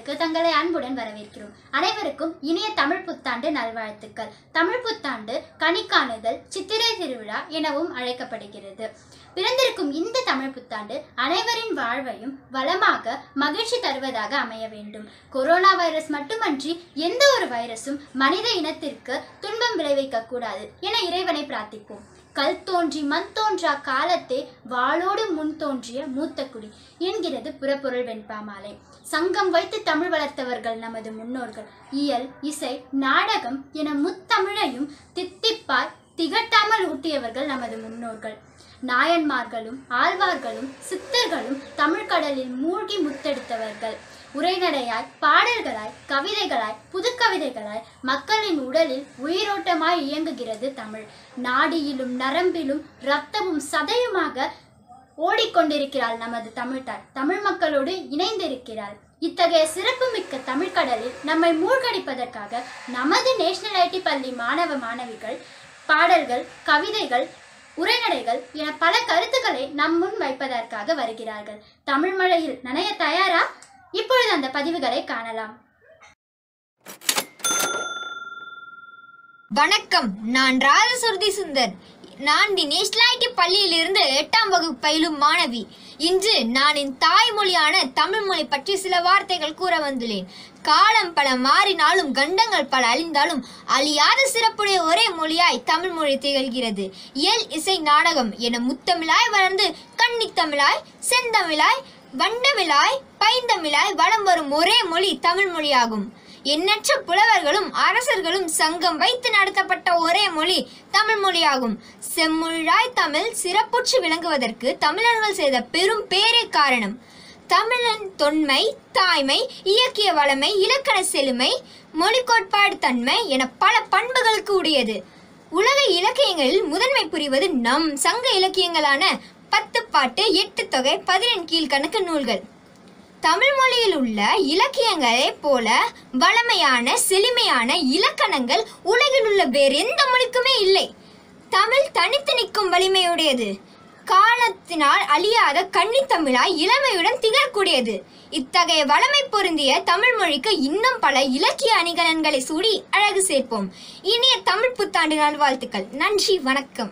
நிகழ்ச்சிக்கு தங்களை அன்புடன் வரவேற்கிறோம் அனைவருக்கும் இனிய தமிழ் புத்தாண்டு நல்வாழ்த்துக்கள் தமிழ் புத்தாண்டு கனிக்காணுதல் சித்திரை திருவிழா எனவும் அழைக்கப்படுகிறது பிறந்திருக்கும் இந்த தமிழ் புத்தாண்டு அனைவரின் வாழ்வையும் வளமாக மகிழ்ச்சி தருவதாக அமைய வேண்டும் கொரோனா வைரஸ் மட்டுமன்றி எந்த ஒரு வைரஸும் மனித இனத்திற்கு துன்பம் விளைவிக்க கூடாது என இறைவனை பிரார்த்திப்போம் கல் தோன்றி மண் தோன்றா காலத்தே வாளோடு முன் தோன்றிய மூத்த குடி என்கிறது புறப்பொருள் வெண்பாமாலை சங்கம் வைத்து தமிழ் வளர்த்தவர்கள் நமது முன்னோர்கள் இயல் இசை நாடகம் என முத்தமிழையும் தித்திப்பாய் திகட்டாமல் ஊட்டியவர்கள் நமது முன்னோர்கள் நாயன்மார்களும் ஆழ்வார்களும் சித்தர்களும் தமிழ்கடலில் மூழ்கி முத்தெடுத்தவர்கள் உரைநடையாய் பாடல்களாய் கவிதைகளாய் புதுக்கவிதைகளாய் மக்களின் உடலில் உயிரோட்டமாய் இயங்குகிறது தமிழ் நாடியிலும் நரம்பிலும் இரத்தமும் சதையுமாக ஓடிக்கொண்டிருக்கிறாள் நமது தமிழ்தாய் தமிழ் மக்களோடு இணைந்திருக்கிறாள் இத்தகைய சிறப்புமிக்க தமிழ்கடலில் நம்மை மூழ்கடிப்பதற்காக நமது நேஷனல் ஐடி பள்ளி மாணவ மாணவிகள் பாடல்கள் கவிதைகள் உரைநடைகள் என பல கருத்துக்களை நம் முன் வைப்பதற்காக வருகிறார்கள் தமிழ் மழையில் நனைய தயாரா இப்பொழுது அந்த பதிவுகளை காணலாம் வணக்கம் நான் ராஜசுருதி சுந்தர் நான் தி நேஷனல் ஐடி பள்ளியிலிருந்து எட்டாம் வகுப்பு பயிலும் மாணவி இன்று நான் என் தாய்மொழியான தமிழ் மொழி பற்றி சில வார்த்தைகள் கூற வந்துள்ளேன் காலம் பல மாறினாலும் கண்டங்கள் பல அழிந்தாலும் அழியாத சிறப்புடைய ஒரே மொழியாய் தமிழ் மொழி திகழ்கிறது இயல் இசை நாடகம் என முத்தமிழாய் வளர்ந்து கன்னித்தமிழாய் செந்தமிழாய் வண்டமிழாய் பைந்தமிழாய் வலம் வரும் ஒரே மொழி தமிழ் மொழியாகும் எண்ணற்ற புலவர்களும் அரசர்களும் சங்கம் வைத்து நடத்தப்பட்ட ஒரே மொழி தமிழ் மொழியாகும் செம்மொழியாய் தமிழ் சிறப்புற்று விளங்குவதற்கு தமிழர்கள் செய்த பெரும் பேரே காரணம் தமிழன் தொன்மை தாய்மை இயக்கிய வளமை இலக்கண செழுமை மொழி கோட்பாடு தன்மை என பல பண்புகளுக்கு உடையது உலக இலக்கியங்களில் முதன்மை புரிவது நம் சங்க இலக்கியங்களான பத்து பாட்டு எட்டு தொகை பதினெண் கீழ்கணக்கு நூல்கள் தமிழ் மொழியில் உள்ள இலக்கியங்களைப் போல வளமையான செழுமையான இலக்கணங்கள் உலகில் உள்ள வேறு எந்த மொழிக்குமே இல்லை தமிழ் தனித்து நிற்கும் வலிமையுடையது காலத்தினால் அழியாத கன்னித்தமிழாய் இளமையுடன் திகழக்கூடியது இத்தகைய வளமை பொருந்திய தமிழ் மொழிக்கு இன்னும் பல இலக்கிய அணிகலன்களை சூடி அழகு சேர்ப்போம் இனிய தமிழ் புத்தாண்டு நல்வாழ்த்துக்கள் நன்றி வணக்கம்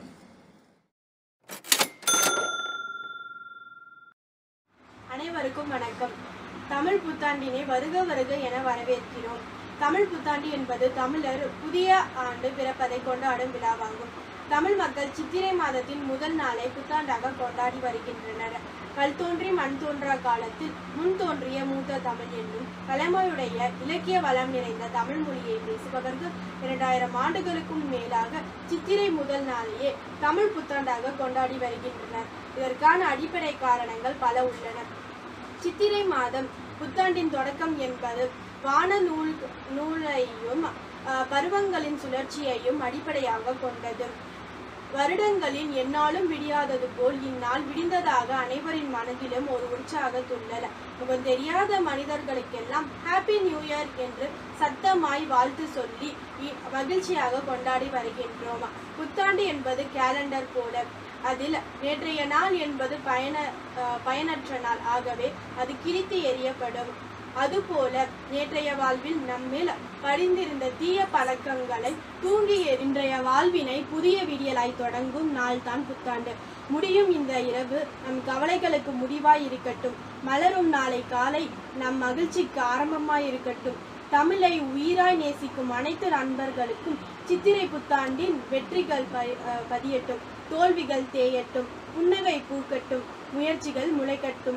அனைவருக்கும் வணக்கம் தமிழ் புத்தாண்டினை வருக வருக என வரவேற்கிறோம் தமிழ் புத்தாண்டு என்பது தமிழர் புதிய ஆண்டு பிறப்பதை கொண்டாடும் விழாவாகும் தமிழ் மக்கள் சித்திரை மாதத்தின் முதல் நாளை புத்தாண்டாக கொண்டாடி வருகின்றனர் கல் தோன்றி மண் தோன்றா காலத்தில் முன் தோன்றிய மூத்த தமிழ் என்னும் பழமையுடைய இலக்கிய வளம் நிறைந்த தமிழ் மொழியை பேசுபவர்கள் இரண்டாயிரம் ஆண்டுகளுக்கும் மேலாக சித்திரை முதல் நாளையே தமிழ் புத்தாண்டாக கொண்டாடி வருகின்றனர் இதற்கான அடிப்படை காரணங்கள் பல உள்ளன சித்திரை மாதம் புத்தாண்டின் தொடக்கம் என்பது வான நூல் நூலையும் அஹ், பருவங்களின் சுழற்சியையும் அடிப்படையாக கொண்டது வருடங்களின் எந்நாளும் விடியாதது போல் இந்நாள் விடிந்ததாக அனைவரின் மனதிலும் ஒரு உற்சாக துள்ளல் முகம் தெரியாத மனிதர்களுக்கெல்லாம் ஹாப்பி நியூ இயர் என்று சத்தமாய் வாழ்த்து சொல்லி இ- மகிழ்ச்சியாக கொண்டாடி வருகின்றோம் புத்தாண்டு என்பது கேலண்டர் போல அதில் நேற்றைய நாள் என்பது பயன அஹ், பயனற்ற நாள் ஆகவே அது கிழித்து எறியப்படும் அதுபோல நேற்றைய வாழ்வில் நம்மில் படிந்திருந்த தீய பழக்கங்களை தூங்கி இன்றைய வாழ்வினை புதிய விடியலாய் தொடங்கும் நாள்தான் புத்தாண்டு முடியும் இந்த இரவு நம் கவலைகளுக்கு முடிவாய் இருக்கட்டும் மலரும் நாளை காலை நம் மகிழ்ச்சிக்கு ஆரம்பமாய் இருக்கட்டும் தமிழை உயிராய் நேசிக்கும் அனைத்து நண்பர்களுக்கும் சித்திரை புத்தாண்டின் வெற்றிகள் ப- அஹ் பதியட்டும் தோல்விகள் தேயட்டும் புன்னகை பூக்கட்டும் முயற்சிகள் முளைக்கட்டும்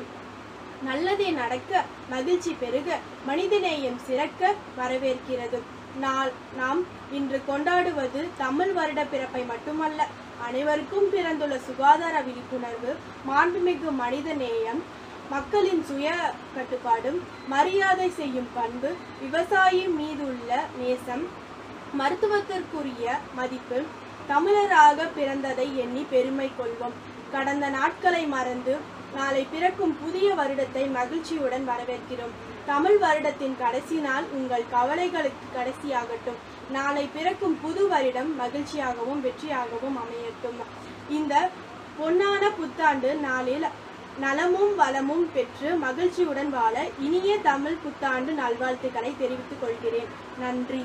நல்லதே நடக்க மகிழ்ச்சி பெருக மனிதநேயம் சிறக்க வரவேற்கிறது நாள் நாம் இன்று கொண்டாடுவது தமிழ் வருட பிறப்பை மட்டுமல்ல அனைவருக்கும் பிறந்துள்ள சுகாதார விழிப்புணர்வு மாண்புமிகு மனித நேயம் மக்களின் சுய கட்டுப்பாடும் மரியாதை செய்யும் பண்பு விவசாயி மீதுள்ள நேசம் மருத்துவத்திற்குரிய மதிப்பு தமிழராக பிறந்ததை எண்ணி பெருமை கொள்வோம் கடந்த நாட்களை மறந்து நாளை பிறக்கும் புதிய வருடத்தை மகிழ்ச்சியுடன் வரவேற்கிறோம் தமிழ் வருடத்தின் கடைசி நாள் உங்கள் கவலைகளுக்கு கடைசியாகட்டும் நாளை பிறக்கும் புது வருடம் மகிழ்ச்சியாகவும் வெற்றியாகவும் அமையட்டும் இந்த பொன்னான புத்தாண்டு நாளில் நலமும் வளமும் பெற்று மகிழ்ச்சியுடன் வாழ இனிய தமிழ் புத்தாண்டு நல்வாழ்த்துக்களை தெரிவித்துக் கொள்கிறேன் நன்றி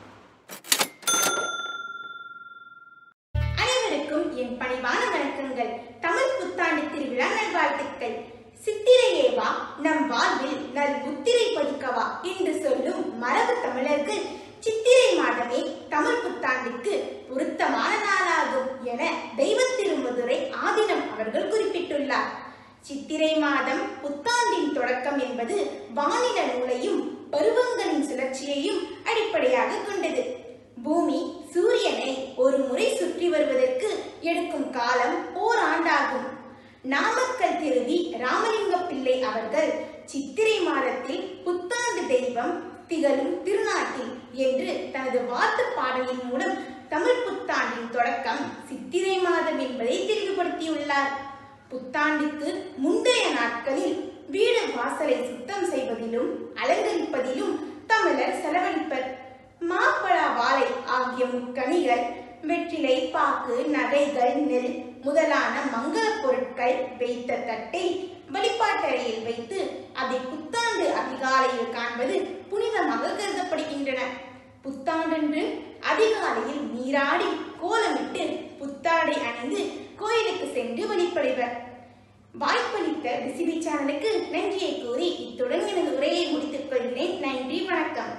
அனைவருக்கும் என் பணிவான வணக்கங்கள் தமிழ் புத்தாண்டு திருவிழா நல்வாழ்த்துக்கள் சித்திரையேவா நம் வாழ்வில் நல் முத்திரை பதிக்கவா என்று சொல்லும் மரபு தமிழர்கள் சித்திரை மாதமே தமிழ் புத்தாண்டுக்கு பொருத்தமான நாளாகும் என தெய்வ திருமதுரை ஆதினம் அவர்கள் குறிப்பிட்டுள்ளார் சித்திரை மாதம் புத்தாண்டின் தொடக்கம் என்பது வானில நூலையும் பருவங்களின் சுழற்சியையும் அடிப்படையாக கொண்டது பூமி சூரியனை ஒரு முறை சுற்றி வருவதற்கு எடுக்கும் காலம் ஓராண்டாகும் நாமக்கல் திருவி ராமலிங்க பிள்ளை அவர்கள் சித்திரை மாதத்தில் புத்தாண்டு தெய்வம் திகழும் திருநாட்டில் என்று தனது வாழ்த்து பாடலின் மூலம் தமிழ் புத்தாண்டின் தொடக்கம் சித்திரை மாதம் என்பதை தெளிவுபடுத்தியுள்ளார் புத்தாண்டுக்கு முந்தைய நாட்களில் வீடு வாசலை சுத்தம் செய்வதிலும் அலங்கரிப்பதிலும் தமிழர் செலவழிப்பர் மாப்பழா வாழை ஆகிய முக்கணிகள் வெற்றிலை பாக்கு நகைகள் நெல் முதலான மங்கள பொருட்கள் வைத்த தட்டை வழிபாட்டறையில் வைத்து அதை புத்தாண்டு அதிகாலையில் காண்பது புனிதமாக கருதப்படுகின்றன புத்தாண்டன்று அதிகாலையில் நீராடி கோலமிட்டு புத்தாடை அணிந்து கோயிலுக்கு சென்று வழிபடுவர் வாய்ப்பளித்த பிசிபி சேனலுக்கு நன்றியை கூறி இத்துடன் எனது உரையை முடித்துக் கொள்கிறேன் நன்றி வணக்கம்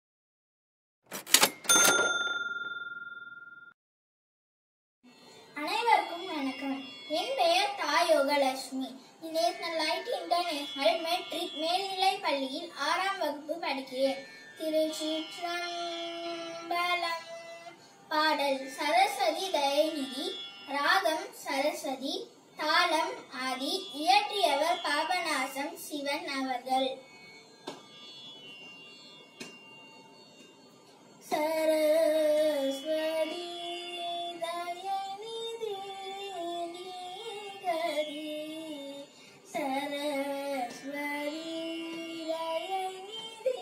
அனைவருக்கும் வணக்கம் என் பெயர் தாயோகலட்சுமி நேஷனல் லைட் இன்டர்நேஷனல் மெட்ரிக் மேல்நிலைப் பள்ளியில் ஆறாம் வகுப்பு படிக்கிறேன் திருச்சிற்றம்பலம் பாடல் சரஸ்வதி தயநிதி ராகம் சரஸ்வதி தாளம் ஆதி இயற்றியவர் பாபநாசம் சிவன் அவர்கள் சரஸ்வதி தயநிதி நீகரி சரஸ்வதி தயநிதி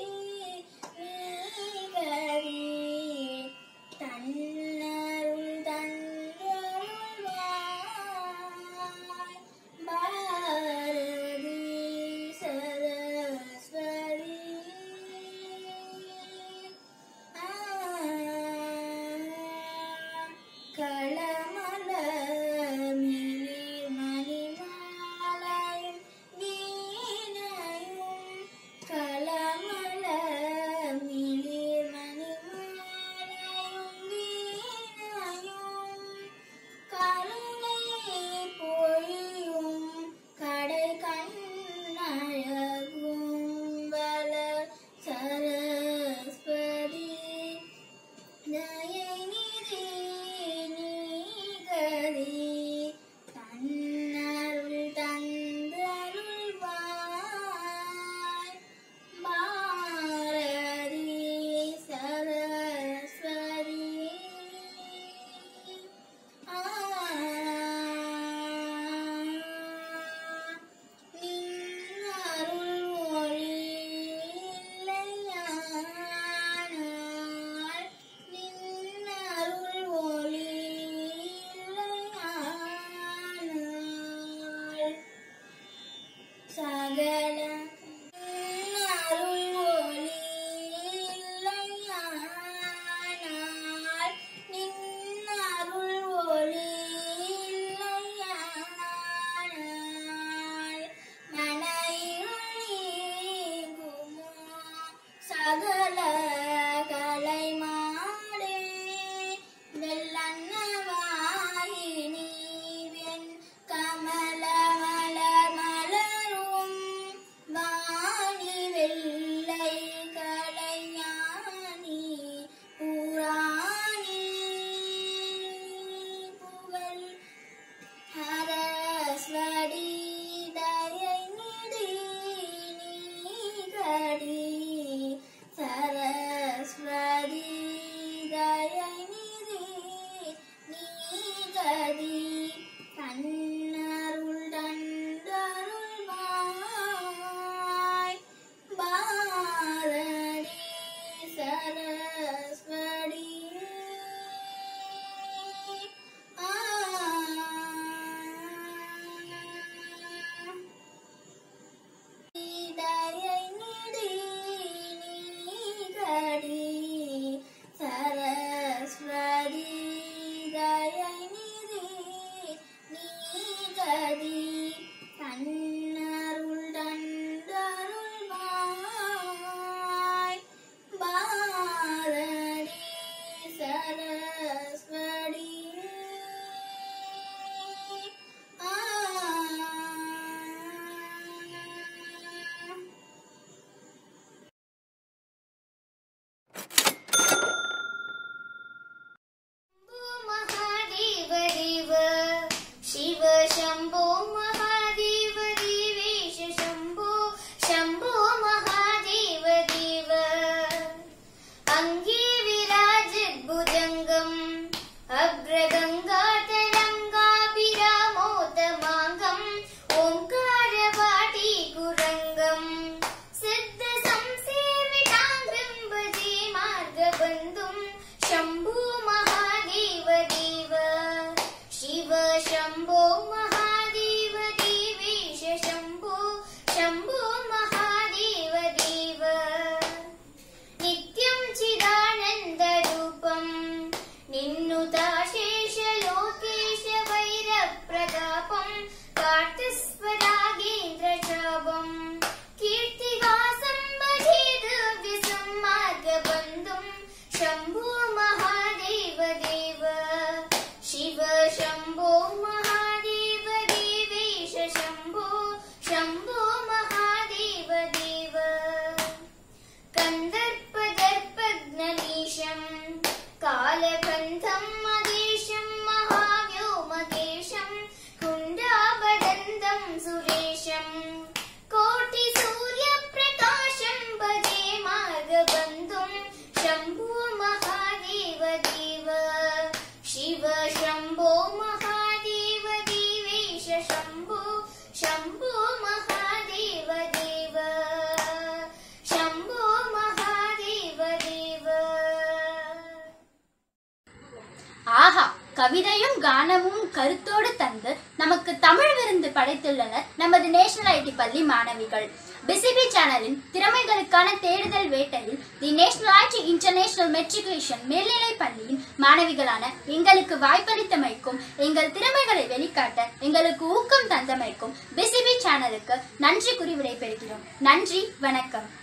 நீகரி தன்னருள் தந்தருள்வாய் பாரதி சரஸ்வதி களமல மிளிர் மணிமாலையும் வீணையும் களமல மிளிர் மணிமாலையும் வீணையும் கருணை பொழியும் கடை கண்ணழகும் வளர் சரஸ்வதி தயநிதி நீகரி தன்னருள் தந்தருள்வாய் பாரதி சரஸ்வதி நின்னருள் ஒளி இல்லையானால் நின்னருள் ஒளி இல்லையானால் சகல அருள் ஒளி இல்லையானால் நின்னருள் ஒளி இல்லையானால் மனையுள் நீங்குமோ சகல கலை மாடே வெள்ளன்னவாயினி வெண் கமல மலர் மலரும் शिव शम्भो महादेव देवेश शम्भो शम्भो महादेव देव नित्यं चिदानन्दरूपम् निन्नुता शेषलोकेश वैरप्रतापम् कार्तस्वरागेन्द्रशापम् कीर्तिवासं भजे दिव्यसम्मार्गबन्धुम् शम्भो महादेव देव शिव शम्भो महादेव देवेश शम्भो शम्भो महादेव देव कन्दर्पदर्पघ्नमीशम् कालकन्थम् मदेशम् महाव्योमकेशम् कुण्डाबदन्तम् सुरेशम् कोटिसूर्यप्रकाशम् भजे मार्गबन्धुम् शम्भो महादेव देव शिव शम्भो महादेव देवेश शम्भो शम्भो महादेव देव शम्भो महादेव देव ஆஹா கவிதையும் கானமும் கருத்தோடு தந்து நமக்கு தமிழ் விருந்து படைத்துள்ளனர் நமது நேஷனல் ஐடி பள்ளி மாணவிகள் பிசிபி சேனலின் திறமைகளுக்கான தேடுதல் வேட்டையில் the national ID international matriculation மேல்நிலைப் பள்ளியின் மாணவிகளான எங்களுக்கு வாய்ப்பளித்தமைக்கும் எங்கள் திறமைகளை வெளிக்காட்ட எங்களுக்கு ஊக்கம் தந்தமைக்கும் பிசிபி சேனலுக்கு நன்றி கூறி விடைபெறுகிறோம் நன்றி வணக்கம்